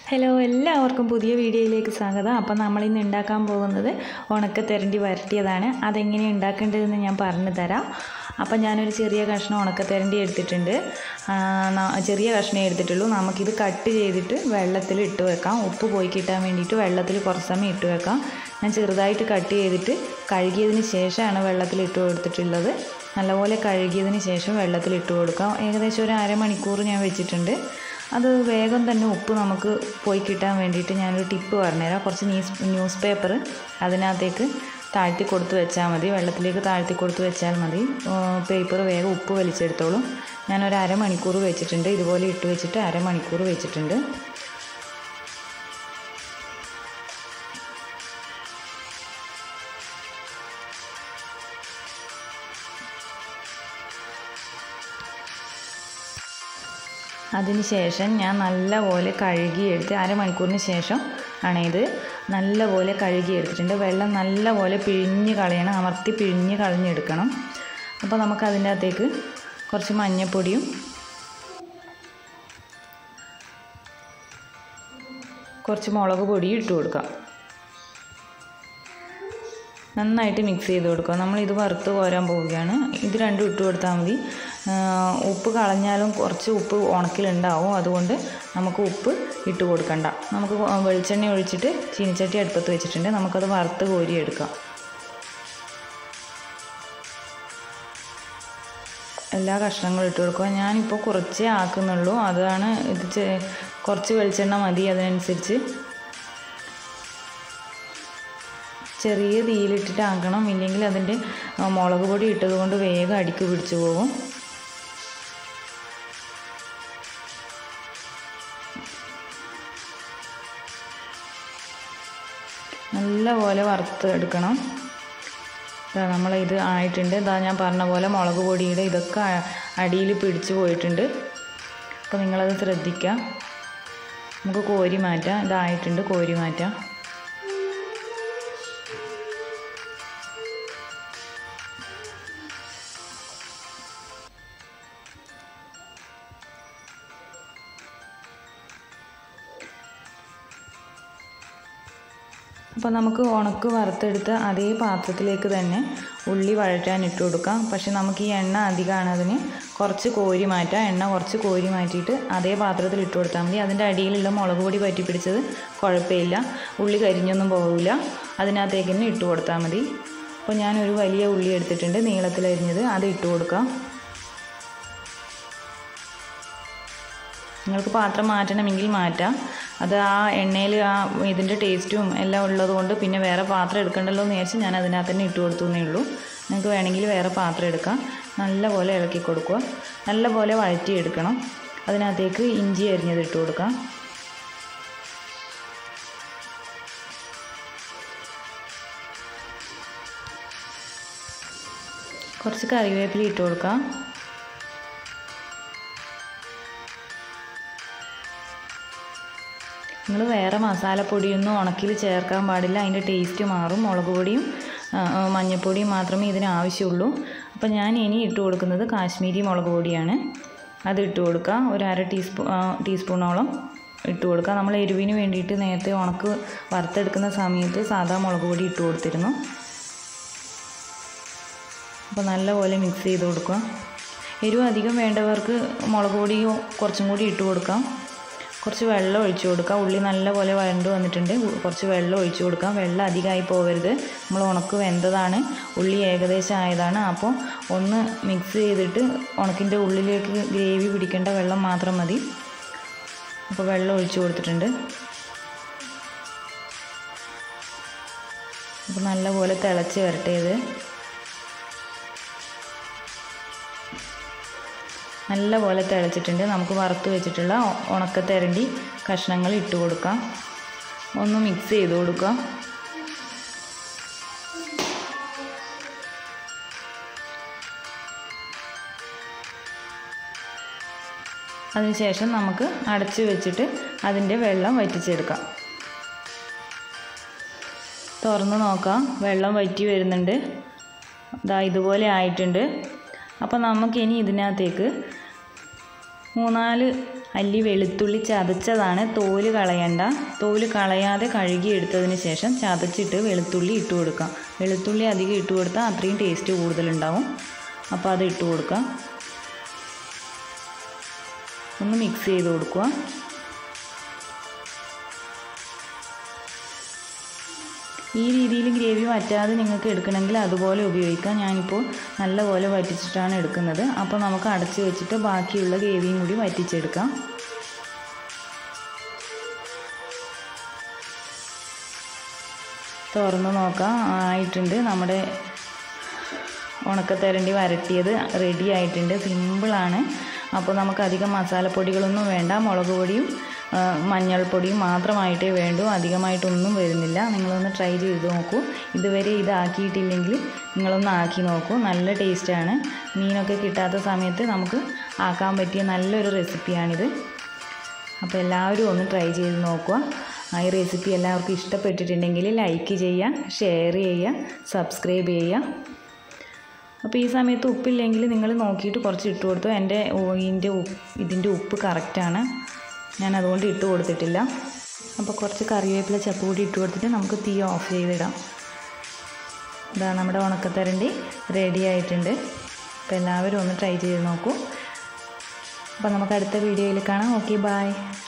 hello എല്ലാവർക്കും പുതിയ വീഡിയോയിലേക്ക് സ്വാഗതം അപ്പം നമ്മളിന്ന് ഉണ്ടാക്കാൻ പോകുന്നത് ഉണക്കത്തെരണ്ടി വരട്ടിയതാണ് അതെങ്ങനെ ഉണ്ടാക്കേണ്ടതെന്ന് ഞാൻ പറഞ്ഞു തരാം അപ്പം ഞാനൊരു ചെറിയ കഷ്ണം ഉണക്കത്തെരണ്ടി എടുത്തിട്ടുണ്ട് ആ, ന- ചെറിയ കഷ്ണമേ എടുത്തിട്ടുള്ളൂ നമുക്കിത് കട്ട് ചെയ്തിട്ട് വെള്ളത്തിൽ ഇട്ട് വെക്കാം ഉപ്പ് പോയി കിട്ടാൻ വേണ്ടിയിട്ട് വെള്ളത്തിൽ കുറച്ച് സമയം ഇട്ട് വെക്കാം ഞാൻ ചെറുതായിട്ട് കട്ട് ചെയ്തിട്ട് കഴുകിയതിന് ശേഷമാണ് വെള്ളത്തിൽ ഇട്ട് കൊടുത്തിട്ടുള്ളത് നല്ലപോലെ കഴുകിയതിന് ശേഷം വെള്ളത്തിൽ ഇട്ട് കൊടുക്കാം ഏകദേശം ഒരു അരമണിക്കൂർ ഞാൻ വെച്ചിട്ടുണ്ട് അത് വേഗം തന്നെ ഉപ്പ് നമുക്ക് പോയി കിട്ടാൻ വേണ്ടിയിട്ട് ഞാനൊരു ടിപ്പ് പറഞ്ഞുതരാം കുറച്ച് ന്യൂസ് ന്യൂസ് പേപ്പർ അതിനകത്തേക്ക് താഴ്ത്തി കൊടുത്ത് വെച്ചാൽ മതി വെള്ളത്തിലേക്ക് താഴ്ത്തി കൊടുത്ത് വെച്ചാൽ മതി പേപ്പർ വേഗം ഉപ്പ് വലിച്ചെടുത്തോളും ഞാനൊരു അരമണിക്കൂർ വെച്ചിട്ടുണ്ട് ഇതുപോലെ ഇട്ട് വെച്ചിട്ട് അരമണിക്കൂർ വെച്ചിട്ടുണ്ട് അതിനുശേഷം ഞാൻ നല്ലപോലെ കഴുകിയെടുത്ത് അരമണിക്കൂറിന് ശേഷം ആണ് ഇത് നല്ലപോലെ കഴുകിയെടുത്തിട്ടുണ്ട് വെള്ളം നല്ലപോലെ പിഴിഞ്ഞ് കളയണം അമർത്തി പിഴിഞ്ഞ് കളഞ്ഞെടുക്കണം അപ്പോൾ നമുക്ക് അതിൻ്റെ അകത്തേക്ക് കുറച്ച് മഞ്ഞൾപ്പൊടിയും കുറച്ച് മുളക് പൊടിയും ഇട്ട് കൊടുക്കാം നന്നായിട്ട് മിക്സ് ചെയ്ത് കൊടുക്കുക നമ്മൾ ഇത് വറുത്ത് കോരാൻ പോവുകയാണ് ഇത് രണ്ടും ഇട്ട് കൊടുത്താൽ മതി ആ, ഉപ്പ് കളഞ്ഞാലും കുറച്ച് ഉപ്പ് ഉണക്കിലുണ്ടാവും അതുകൊണ്ട് നമുക്ക് ഉപ്പ് ഇട്ട് കൊടുക്കണ്ട നമുക്ക് വെളിച്ചെണ്ണ ഒഴിച്ചിട്ട് ചീനിച്ചട്ടി അടുപ്പത്ത് വെച്ചിട്ടുണ്ട് നമുക്കത് വറുത്ത് കോരിയെടുക്കാം എല്ലാ കഷ്ണങ്ങളും ഇട്ട് കൊടുക്കുക ഞാനിപ്പോൾ കുറച്ചേ ആക്കുന്നുള്ളൂ അതാണ് ഇത് ചെ- കുറച്ച് വെളിച്ചെണ്ണ മതി അതിനനുസരിച്ച് ചെറിയ തീയിലിട്ടിട്ട് ആക്കണം ഇല്ലെങ്കിൽ അതിൻ്റെ ആ, മുളക് പൊടി ഇട്ടത് കൊണ്ട് വേഗം അടിക്ക് പിടിച്ചു പോകും നല്ലപോലെ വറുത്ത് എടുക്കണം ദാ നമ്മൾ ഇത് ആയിട്ടുണ്ട് ഇതാ ഞാൻ പറഞ്ഞ പോലെ മുളക് പൊടിയുടെ ഇതൊക്കെ അടിയിൽ പിടിച്ചു പോയിട്ടുണ്ട് അപ്പോൾ നിങ്ങളത് ശ്രദ്ധിക്കുക നമുക്ക് കോരി മാറ്റാം ഇതായിട്ടുണ്ട് കോരി മാറ്റാം അപ്പോൾ നമുക്ക് ഉണക്ക് വറുത്തെടുത്ത് അതേ പാത്രത്തിലേക്ക് തന്നെ ഉള്ളി വഴറ്റാൻ ഇട്ട് കൊടുക്കാം പക്ഷെ നമുക്ക് ഈ എണ്ണ അധികമാണ് അതിന് കുറച്ച് കോരി മാറ്റാം എണ്ണ കുറച്ച് കോരി മാറ്റിയിട്ട് അതേ പാത്രത്തിൽ ഇട്ട് കൊടുത്താൽ മതി അതിൻ്റെ അടിയിലുള്ള മുളക് പൊടി പറ്റി പിടിച്ചത് കുഴപ്പമില്ല ഉള്ളി കരിഞ്ഞൊന്നും പോകില്ല അതിനകത്തേക്ക് തന്നെ ഇട്ട് കൊടുത്താൽ മതി അപ്പോൾ ഞാനൊരു വലിയ ഉള്ളി എടുത്തിട്ടുണ്ട് നീളത്തിലരിഞ്ഞത് അത് ഇട്ട് കൊടുക്കാം നിങ്ങൾക്ക് പാത്രം മാറ്റണമെങ്കിൽ മാറ്റാം അത് ആ എണ്ണയിൽ ആ ഇതിൻ്റെ ടേസ്റ്റും എല്ലാം ഉള്ളത് കൊണ്ട് പിന്നെ വേറെ പാത്രം എടുക്കണ്ടല്ലോ എന്ന് വിചാരിച്ച് ഞാൻ അതിനകത്ത് തന്നെ ഇട്ട് കൊടുത്തു എന്നേ ഉള്ളൂ നിങ്ങൾക്ക് വേണമെങ്കിൽ വേറെ പാത്രം എടുക്കാം നല്ലപോലെ ഇളക്കി കൊടുക്കുക നല്ലപോലെ വഴറ്റിയെടുക്കണം അതിനകത്തേക്ക് ഇഞ്ചി അരിഞ്ഞത് ഇട്ട് കൊടുക്കാം കുറച്ച് കറിവേപ്പില ഇട്ട് കൊടുക്കാം നിങ്ങൾ വേറെ മസാലപ്പൊടിയൊന്നും ഉണക്കിൽ ചേർക്കാൻ പാടില്ല അതിൻ്റെ ടേസ്റ്റ് മാറും മുളക് പൊടിയും ആ, ആ, മഞ്ഞൾപ്പൊടിയും മാത്രമേ ഇതിന് ആവശ്യമുള്ളൂ അപ്പോൾ ഞാൻ ഇനി ഇട്ട് കൊടുക്കുന്നത് കാശ്മീരി മുളക് പൊടിയാണ് അത് ഇട്ട് കൊടുക്കുക ഒരു അര ടീസ്പൂ ആ, ടീസ്പൂണോളം ഇട്ട് കൊടുക്കുക നമ്മൾ എരിവിന് വേണ്ടിയിട്ട് നേരത്തെ ഉണക്ക് വറുത്തെടുക്കുന്ന സമയത്ത് സാധാ മുളക് പൊടി ഇട്ട് കൊടുത്തിരുന്നു അപ്പോൾ നല്ലപോലെ മിക്സ് ചെയ്ത് കൊടുക്കുക എരിവ് അധികം വേണ്ടവർക്ക് മുളക് പൊടിയോ കുറച്ചും കൂടി ഇട്ട് കൊടുക്കാം കുറച്ച് വെള്ളം ഒഴിച്ചു കൊടുക്കാം ഉള്ളി നല്ലപോലെ വഴണ്ട് വന്നിട്ടുണ്ട് ഉ- കുറച്ച് വെള്ളം ഒഴിച്ചു കൊടുക്കാം വെള്ളം അധികമായി പോകരുത് നമ്മൾ ഉണക്ക് വെന്തതാണ് ഉള്ളി ഏകദേശം ആയതാണ് അപ്പോൾ ഒന്ന് മിക്സ് ചെയ്തിട്ട് ഉണക്കിൻ്റെ ഉള്ളിലേക്ക് ഗ്രേവി പിടിക്കേണ്ട വെള്ളം മാത്രം മതി അപ്പോൾ വെള്ളം ഒഴിച്ചു കൊടുത്തിട്ടുണ്ട് അപ്പോൾ നല്ലപോലെ തിളച്ച് വരട്ടെ ഇത് നല്ലപോലെ തിളച്ചിട്ടുണ്ട് നമുക്ക് വറുത്ത് വെച്ചിട്ടുള്ള ഉ- ഉണക്കത്തെരണ്ടി കഷ്ണങ്ങൾ ഇട്ട് കൊടുക്കാം ഒന്ന് മിക്സ് ചെയ്ത് കൊടുക്കാം അതിനുശേഷം നമുക്ക് അടച്ച് വെച്ചിട്ട് അതിൻ്റെ വെള്ളം വറ്റിച്ചെടുക്കാം തുറന്ന് നോക്കാം വെള്ളം വറ്റി വരുന്നുണ്ട് ഇതാ ഇതുപോലെ ആയിട്ടുണ്ട് അപ്പോൾ നമുക്കിനി ഇതിനകത്തേക്ക് മൂന്നാല് അല്ലി വെളുത്തുള്ളി ചതച്ചതാണ് തോല് കളയണ്ട തോല് കളയാതെ കഴുകി എടുത്തതിന് ശേഷം ചതച്ചിട്ട് വെളുത്തുള്ളി ഇട്ട് കൊടുക്കാം വെളുത്തുള്ളി അധികം ഇട്ട് കൊടുത്താൽ അത്രയും ടേസ്റ്റ് കൂടുതലുണ്ടാവും അപ്പോൾ അത് ഇട്ട് കൊടുക്കാം ഒന്ന് മിക്സ് ചെയ്ത് കൊടുക്കുക ഈ രീതിയിൽ ഗ്രേവി വറ്റാതെ നിങ്ങൾക്ക് എടുക്കണമെങ്കിൽ അതുപോലെ ഉപയോഗിക്കാം ഞാനിപ്പോൾ നല്ലപോലെ വറ്റിച്ചിട്ടാണ് എടുക്കുന്നത് അപ്പോൾ നമുക്ക് അടച്ച് വെച്ചിട്ട് ബാക്കിയുള്ള ഗ്രേവിയും കൂടി വറ്റിച്ചെടുക്കാം തുറന്ന് നോക്കാം ആയിട്ടുണ്ട് നമ്മുടെ ഉണക്കത്തരണ്ടി വരട്ടിയത് റെഡി ആയിട്ടുണ്ട് സിമ്പിളാണ് അപ്പോൾ നമുക്ക് അധികം മസാലപ്പൊടികളൊന്നും വേണ്ട മുളക് പൊടിയും മഞ്ഞൾപ്പൊടിയും മാത്രമായിട്ടേ വേണ്ടൂ അധികമായിട്ടൊന്നും വരുന്നില്ല നിങ്ങളൊന്ന് ട്രൈ ചെയ്ത് നോക്കൂ ഇതുവരെ ഇതാക്കിയിട്ടില്ലെങ്കിൽ നിങ്ങളൊന്ന് ആക്കി നോക്കൂ നല്ല ടേസ്റ്റാണ് മീനൊക്കെ കിട്ടാത്ത സമയത്ത് നമുക്ക് ആക്കാൻ പറ്റിയ നല്ലൊരു റെസിപ്പിയാണിത് അപ്പോൾ എല്ലാവരും ഒന്ന് ട്രൈ ചെയ്ത് നോക്കുക ഈ റെസിപ്പി എല്ലാവർക്കും ഇഷ്ടപ്പെട്ടിട്ടുണ്ടെങ്കിൽ ലൈക്ക് ചെയ്യുക ഷെയർ ചെയ്യുക സബ്സ്ക്രൈബ് ചെയ്യുക അപ്പോൾ ഈ സമയത്ത് ഉപ്പില്ലെങ്കിൽ നിങ്ങൾ നോക്കിയിട്ട് കുറച്ച് ഇട്ട് കൊടുത്തു എൻ്റെ ഇതിൻ്റെ ഉപ്പ് ഇതിൻ്റെ ഉപ്പ് കറക്റ്റാണ് ഞാൻ അതുകൊണ്ട് ഇട്ട് കൊടുത്തിട്ടില്ല അപ്പോൾ കുറച്ച് കറിവേപ്പില ചപ്പ് കൂടി ഇട്ട് കൊടുത്തിട്ട് നമുക്ക് തീ ഓഫ് ചെയ്തിടാം ഇതാ നമ്മുടെ ഉണക്കത്തരണ്ടി റെഡി ആയിട്ടുണ്ട് അപ്പോൾ എല്ലാവരും ഒന്ന് ട്രൈ ചെയ്ത് നോക്കൂ അപ്പോൾ നമുക്ക് അടുത്ത വീഡിയോയിൽ കാണാം ഓക്കെ ബായ്